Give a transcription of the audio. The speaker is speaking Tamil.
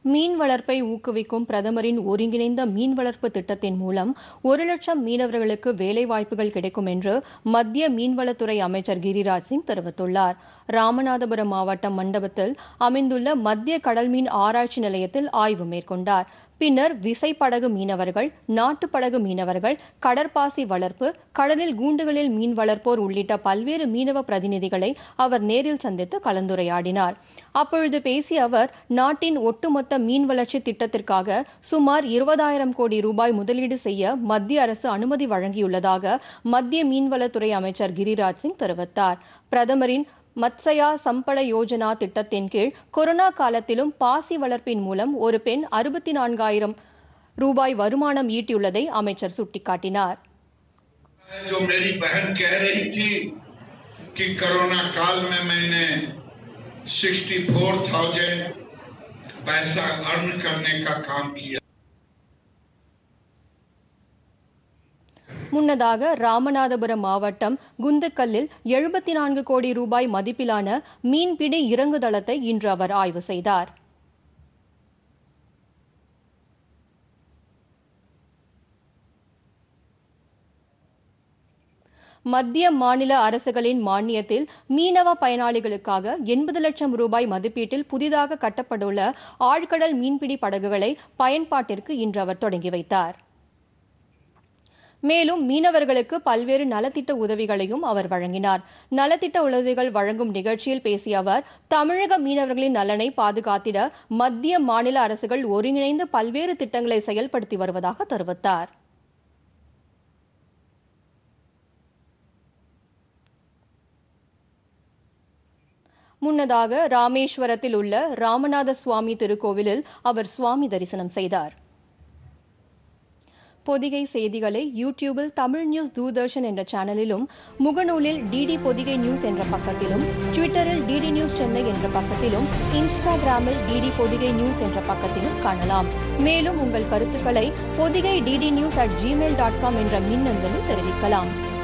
மீன் வளர்ப்பை ஊக்குவிக்கும் பிரதமரின் ஒருங்கிணைந்த மீன் வளர்ப்பு திட்டத்தின் மூலம் ஒரு லட்சம் மீனவர்களுக்கு வேலைவாய்ப்புகள் கிடைக்கும் என்று மத்திய மீன்வளத்துறை அமைச்சர் கிரிராஜ் சிங் தெரிவித்துள்ளார் ராமநாதபுரம் மாவட்டம் மண்டபத்தில் அமைந்துள்ள மத்திய கடல்மீன் ஆராய்ச்சி நிலையத்தில் ஆய்வு மேற்கொண்டார் பின்னர் விசைப்படகு மீனவர்கள் நாட்டுப்படகு மீனவர்கள் கடற்பாசி வளர்ப்பு கடலில் கூண்டுகளில் மீன் வளர்ப்போர் உள்ளிட்ட பல்வேறு மீனவ பிரதிநிதிகளை அவர் நேரில் சந்தித்து கலந்துரையாடினார் அப்பொழுது பேசிய அவர் நாட்டின் ஒட்டுமொத்த மீன் வளர்ச்சி திட்டத்திற்காக சுமார் இருபதாயிரம் கோடி ரூபாய் முதலீடு செய்ய மத்திய அரசு அனுமதி வழங்கியுள்ளதாக மத்திய மீன்வளத்துறை அமைச்சர் கிரிராஜ் சிங் தெரிவித்தார் பிரதமரின் மத்சயா சம்பள யோஜனா திட்டத்தின் கீழ் கொரோனா காலத்திலும் பாசி வளர்ப்பின் மூலம் ஒரு பெண் அறுபத்தி நான்காயிரம் ரூபாய் வருமானம் ஈட்டியுள்ளதை அமைச்சர் சுட்டிக்காட்டினார் जो मेरी बहन कह रही थी कि कोरोना काल में मैंने 64,000 पैसा अर्न करने का काम किया முன்னதாக ராமநாதபுரம் மாவட்டம் குந்துக்கல்லில் எழுபத்தி நான்கு கோடி ரூபாய் மதிப்பிலான மீன்பிடி இறங்குதளத்தை இன்று அவர் ஆய்வு செய்தார் மத்திய மாநில அரசுகளின் மானியத்தில் மீனவ பயனாளிகளுக்காக எண்பது லட்சம் ரூபாய் மதிப்பீட்டில் புதிதாக கட்டப்பட்டுள்ள ஆழ்கடல் மீன்பிடி படகுகளை பயன்பாட்டிற்கு இன்று அவர் தொடங்கி வைத்தார் மேலும் மீனவர்களுக்கு பல்வேறு நலத்திட்ட உதவிகளையும் அவர் வழங்கினார் நலத்திட்ட உதவிகள் வழங்கும் நிகழ்ச்சியில் பேசிய அவர் தமிழக மீனவர்களின் நலனை பாதுகாத்திட மத்திய மாநில அரசுகள் ஒருங்கிணைந்து பல்வேறு திட்டங்களை செயல்படுத்தி வருவதாக தெரிவித்தார் முன்னதாக ராமேஸ்வரத்தில் உள்ள ராமநாத சுவாமி திருக்கோவிலில் அவர் சுவாமி தரிசனம் செய்தார் பொதிகை செய்திகளை யூடியூபில் தமிழ் நியூஸ் தூர்தர்ஷன் என்ற சேனலிலும் முகநூலில் டிடி பொதிகை நியூஸ் என்ற பக்கத்திலும் ட்விட்டரில் டிடி நியூஸ் சென்னை என்ற பக்கத்திலும் இன்ஸ்டாகிராமில் டிடி பொதிகை நியூஸ் என்ற பக்கத்திலும் காணலாம் மேலும் உங்கள் கருத்துக்களை Podhigai DD news at Gmail dot com என்ற மின்னஞ்சலில் தெரிவிக்கலாம்